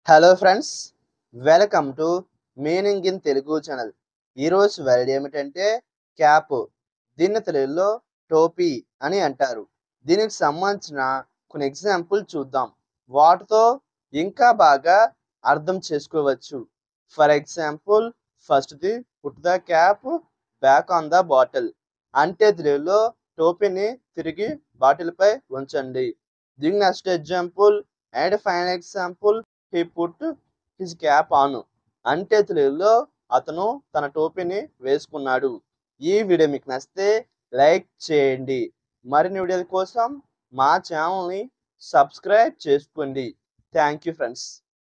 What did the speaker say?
hello friends welcome to meaning in Telugu channel ఈరోజు word ఏమిటంటే cap దీన్ని తెలుగులో టోపీ అని అంటారు దీనికి సంబంధించిన కొన్ని ఎగ్జాంపుల్ చూద్దాం వాటితో ఇంకా బాగా అర్థం చేసుకోవచ్చు ఫర్ ఎగ్జాంపుల్ ఫస్ట్ది put the cap back on the bottle అంటే తెలుగులో టోపీని తిరిగి బాటిల్ పై ఉంచండి దీని next example and final example he put his cap on అంటే తెలుగులో అతను తన టోపీని వేసుకున్నాడు ఈ వీడియో మీకు నచ్చితే లైక్ చేయండి మరిన్ని వీడియోల కోసం మా ఛానల్ని సబ్స్క్రైబ్ చేసుకోండి థ్యాంక్ యూ ఫ్రెండ్స్